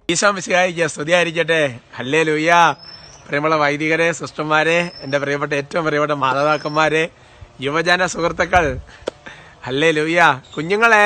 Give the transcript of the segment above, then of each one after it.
ഈശോ മിശിഹായിക്ക് സ്തുതിയായിരിക്കട്ടെ ഹല്ലേ ലൂയ്യ പ്രിയമുള്ള വൈദികരെ സിസ്റ്റർമാരെ എന്റെ പ്രിയപ്പെട്ട ഏറ്റവും പ്രിയപ്പെട്ട മാതാപിതാക്കന്മാരെ യുവജന സുഹൃത്തുക്കൾ ഹല്ലേ ലൂയ്യ കുഞ്ഞുങ്ങളെ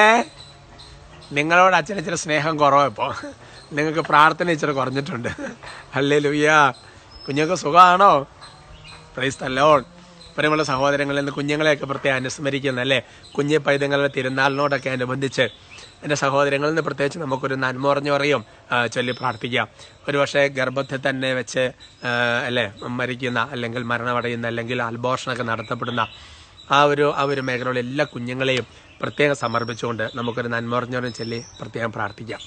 നിങ്ങളോട് അച്ഛൻ ഇച്ചിരി സ്നേഹം കുറവ് ഇപ്പോൾ നിങ്ങൾക്ക് പ്രാർത്ഥന ഇച്ചിരി കുറഞ്ഞിട്ടുണ്ട് ഹല്ലേ ലൂയ്യ കുഞ്ഞുങ്ങൾക്ക് സുഖമാണോ പ്രൈസ് തല്ലോൺ പ്രിയമുള്ള സഹോദരങ്ങളിൽ നിന്ന് കുഞ്ഞുങ്ങളെയൊക്കെ പ്രത്യേകം അനുസ്മരിക്കുന്ന അല്ലേ കുഞ്ഞെ പൈതങ്ങളുടെ തിരുനാളിനോടൊക്കെ അനുബന്ധിച്ച് എൻ്റെ സഹോദരങ്ങളിൽ നിന്ന് പ്രത്യേകിച്ച് നമുക്കൊരു നന്മ പറഞ്ഞു പറയും ആ, ചൊല്ലി പ്രാർത്ഥിക്കാം ഒരുപക്ഷെ ഗർഭത്തിൽ തന്നെ വെച്ച് ആ, അല്ലേ മരിക്കുന്ന അല്ലെങ്കിൽ മരണമടയുന്ന അല്ലെങ്കിൽ അൽബോഷണൊക്കെ നടത്തപ്പെടുന്ന ആ ഒരു ആ ഒരു മേഖലയിലുള്ള എല്ലാ കുഞ്ഞുങ്ങളെയും പ്രത്യേകം സമർപ്പിച്ചുകൊണ്ട് നമുക്കൊരു നന്മ പറഞ്ഞവരും ചൊല്ലി പ്രത്യേകം പ്രാർത്ഥിക്കാം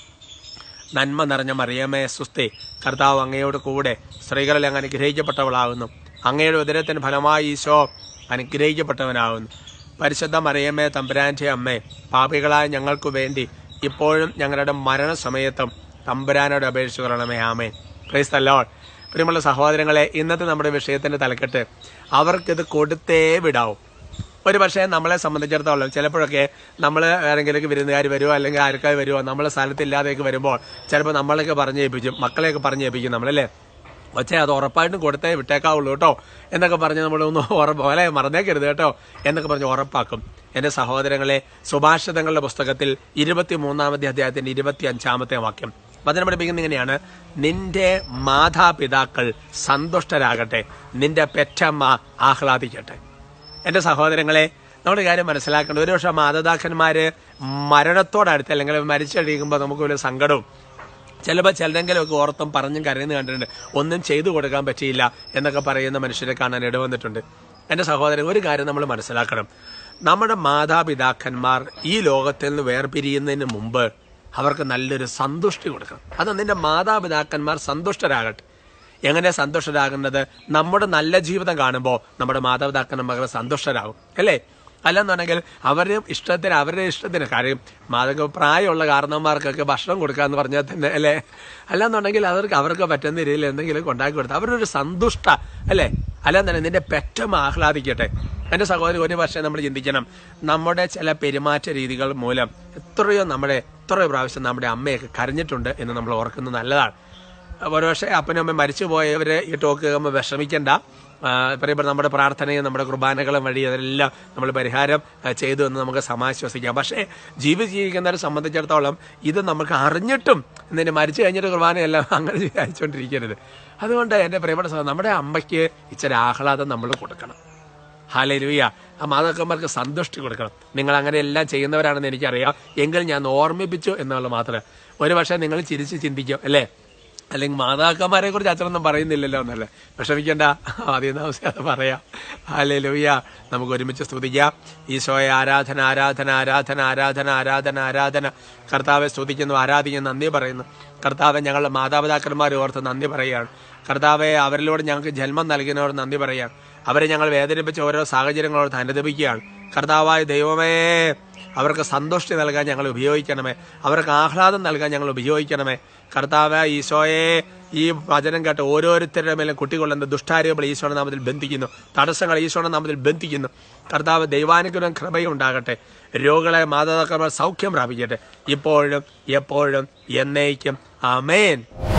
നന്മ നിറഞ്ഞ മറിയമേ സുസ്തി കർത്താവ് അങ്ങയോട് കൂടെ സ്ത്രീകളിൽ അങ്ങ് അനുഗ്രഹിക്കപ്പെട്ടവളാകുന്നു അങ്ങയുടെ ഉദരത്തിന് ഫലമായി ഈശോ അനുഗ്രഹിക്കപ്പെട്ടവനാകുന്നു പരിശുദ്ധ മറിയമ്മേ തമ്പുരാൻ്റെ അമ്മേ പാപികളായ ഞങ്ങൾക്ക് വേണ്ടി ഇപ്പോഴും ഞങ്ങളുടെ മരണസമയത്തും തമ്പുരാനോട് അപേക്ഷിച്ചു കൊള്ളണമേ ആമേ പ്രൈസ് തല്ലോൾ പ്രിയമുള്ള സഹോദരങ്ങളെ ഇന്നത്തെ നമ്മുടെ വിഷയത്തിന്റെ തലക്കെട്ട് അവർക്കിത് കൊടുത്തേ വിടാവും ഒരു പക്ഷേ നമ്മളെ സംബന്ധിച്ചിടത്തോളം ചിലപ്പോഴൊക്കെ നമ്മൾ ആരെങ്കിലും വിരുന്നുകാർ വരുമോ അല്ലെങ്കിൽ ആർക്കാർ വരുമോ നമ്മളെ സ്ഥലത്തില്ലാതെയൊക്കെ വരുമ്പോൾ ചിലപ്പോൾ നമ്മളൊക്കെ പറഞ്ഞു ഏൽപ്പിക്കും മക്കളെയൊക്കെ പറഞ്ഞു ഏൽപ്പിക്കും നമ്മളല്ലേ പക്ഷേ അത് ഉറപ്പായിട്ടും കൊടുത്തേ വിട്ടേക്കാവുള്ളൂ കേട്ടോ എന്നൊക്കെ പറഞ്ഞ് നമ്മളൊന്ന് ഉറപ്പ് അല്ലെ മറന്നേക്കരുത് കേട്ടോ എന്നൊക്കെ പറഞ്ഞ് ഉറപ്പാക്കും എൻ്റെ സഹോദരങ്ങളെ സുഭാഷിതങ്ങളുടെ പുസ്തകത്തിൽ ഇരുപത്തി മൂന്നാമത്തെ അധ്യായത്തിന്റെ ഇരുപത്തി അഞ്ചാമത്തെ വാക്യം വചനം പഠിപ്പിക്കുന്ന ഇങ്ങനെയാണ് നിന്റെ മാതാപിതാക്കൾ സന്തുഷ്ടരാകട്ടെ നിന്റെ പെറ്റമ്മ ആഹ്ലാദിക്കട്ടെ എന്റെ സഹോദരങ്ങളെ നമ്മുടെ കാര്യം മനസ്സിലാക്കേണ്ടത് ഒരു പക്ഷേ മാതാപിതാക്കന്മാര് മരണത്തോടടുത്ത് അല്ലെങ്കിൽ മരിച്ചു കഴിയുമ്പോൾ നമുക്ക് വലിയ സങ്കടവും ചിലപ്പോൾ ചിലരെങ്കിലുമൊക്കെ ഓർത്തും പറഞ്ഞും കരയുന്ന കണ്ടിട്ടുണ്ട് ഒന്നും ചെയ്തു കൊടുക്കാൻ പറ്റിയില്ല എന്നൊക്കെ പറയുന്ന മനുഷ്യരെ കാണാൻ ഇടവന്നിട്ടുണ്ട് എന്റെ സഹോദരൻ ഒരു കാര്യം നമ്മൾ മനസ്സിലാക്കണം നമ്മുടെ മാതാപിതാക്കന്മാർ ഈ ലോകത്തിൽ നിന്ന് വേർപിരിയുന്നതിന് മുമ്പ് അവർക്ക് നല്ലൊരു സന്തുഷ്ടി കൊടുക്കണം അത് നിന്റെ മാതാപിതാക്കന്മാർ സന്തുഷ്ടരാകട്ടെ എങ്ങനെ സന്തുഷ്ടരാകുന്നത് നമ്മുടെ നല്ല ജീവിതം കാണുമ്പോൾ നമ്മുടെ മാതാപിതാക്കന്മാർ സന്തുഷ്ടരാകും അല്ലേ അല്ലെന്നുണ്ടെങ്കിൽ അവരുടെ ഇഷ്ടത്തിന് അവരുടെ ഇഷ്ടത്തിന് കാര്യം മാതക പ്രായമുള്ള കാരണന്മാർക്കൊക്കെ ഭക്ഷണം കൊടുക്കാന്ന് പറഞ്ഞാൽ തന്നെ അല്ലേ അല്ലെന്നുണ്ടെങ്കിൽ അവർക്ക് അവർക്ക് പറ്റുന്ന രീതിയിൽ എന്തെങ്കിലും കൊണ്ടാക്കി കൊടുത്ത് അവരൊരു സന്തുഷ്ട അല്ലേ അല്ലെന്നുണ്ടെങ്കിൽ നിന്റെ പെറ്റം ആഹ്ലാദിക്കട്ടെ എൻ്റെ സഹോദരി ഒരു വർഷം നമ്മൾ ചിന്തിക്കണം നമ്മുടെ ചില പെരുമാറ്റ രീതികൾ മൂലം എത്രയോ നമ്മുടെ എത്രയോ പ്രാവശ്യം നമ്മുടെ അമ്മയൊക്കെ കരഞ്ഞിട്ടുണ്ട് എന്ന് നമ്മൾ ഓർക്കുന്നത് നല്ലതാണ് ഒരുപക്ഷെ അപ്പനും അമ്മയും മരിച്ചു പോയവരെ ഈ ടോക്ക് കേൾക്കുമ്പോൾ വിഷമിക്കണ്ട ആ, പറയുമ്പോൾ നമ്മുടെ പ്രാർത്ഥനയും നമ്മുടെ കുർബാനകളും വഴി അതെല്ലാം നമ്മൾ പരിഹാരം ആ, ചെയ്തു എന്ന് നമുക്ക് സമാശ്വസിക്കാം പക്ഷേ ജീവി ജീവിക്കുന്നവരെ സംബന്ധിച്ചിടത്തോളം ഇത് നമുക്ക് അറിഞ്ഞിട്ടും എന്നിട്ട് മരിച്ചു കഴിഞ്ഞിട്ട് കുർബാനയെല്ലാം അങ്ങനെ അയച്ചുകൊണ്ടിരിക്കരുത് അതുകൊണ്ട് എൻ്റെ പ്രിയപ്പെട്ട സഹോദരൻ നമ്മുടെ അമ്മയ്ക്ക് ഇച്ചിരി ആഹ്ലാദം നമ്മൾ കൊടുക്കണം ഹാലരുയ ആ മാതാക്കന്മാർക്ക് സന്തുഷ്ടി കൊടുക്കണം നിങ്ങൾ അങ്ങനെ എല്ലാം ചെയ്യുന്നവരാണെന്ന് എനിക്കറിയാം എങ്കിൽ ഞാൻ ഓർമ്മിപ്പിച്ചു എന്നുള്ള മാത്രമേ ഒരു പക്ഷേ നിങ്ങൾ ചിരിച്ച് ചിന്തിക്കും അല്ലേ അല്ലെങ്കിൽ മാതാക്കന്മാരെ കുറിച്ച് അച്ഛനൊന്നും പറയുന്നില്ലല്ലോ എന്നല്ലേ വിഷമിക്കണ്ട ആദ്യം താമസിയാതെ പറയാം ഹാലേ ലൂയ നമുക്ക് ഒരുമിച്ച് സ്തുതിക്കാം ഈശോയെ ആരാധന ആരാധന ആരാധന ആരാധന ആരാധന ആരാധന കർത്താവെ സ്തുതിക്കുന്നു ആരാധിക്കുന്നു നന്ദി പറയുന്നു കർത്താവെ ഞങ്ങളുടെ മാതാപിതാക്കന്മാരെ ഓർത്ത് നന്ദി പറയുകയാണ് കർത്താവെ അവരിലൂടെ ഞങ്ങൾക്ക് ജന്മം നൽകുന്നവർ നന്ദി പറയുകയാണ് അവരെ ഞങ്ങൾ വേദനിപ്പിച്ച ഓരോ സാഹചര്യങ്ങളോട് അനുദപിക്കുകയാണ് കർത്താവായ ദൈവമേ അവർക്ക് സന്തുഷ്ടി നൽകാൻ ഞങ്ങൾ ഉപയോഗിക്കണമേ അവർക്ക് ആഹ്ലാദം നൽകാൻ ഞങ്ങൾ ഉപയോഗിക്കണമേ കർത്താവ് ഈശോയെ ഈ വചനം കേട്ട് ഓരോരുത്തരുടെ മേലും കുട്ടികളുടെ ദുഷ്ടാരൂപങ്ങൾ ഈശോയുടെ നാമത്തിൽ ബന്ധിക്കുന്നു തടസ്സങ്ങൾ ഈശോയുടെ നാമത്തിൽ ബന്ധിക്കുന്നു കർത്താവ് ദൈവാനുഗ്രഹം കൃപയും ഉണ്ടാകട്ടെ രോഗികളെ മാതാപിതാക്കൾ സൗഖ്യം പ്രാപിക്കട്ടെ ഇപ്പോഴും എപ്പോഴും എന്നേക്കും ആമേൻ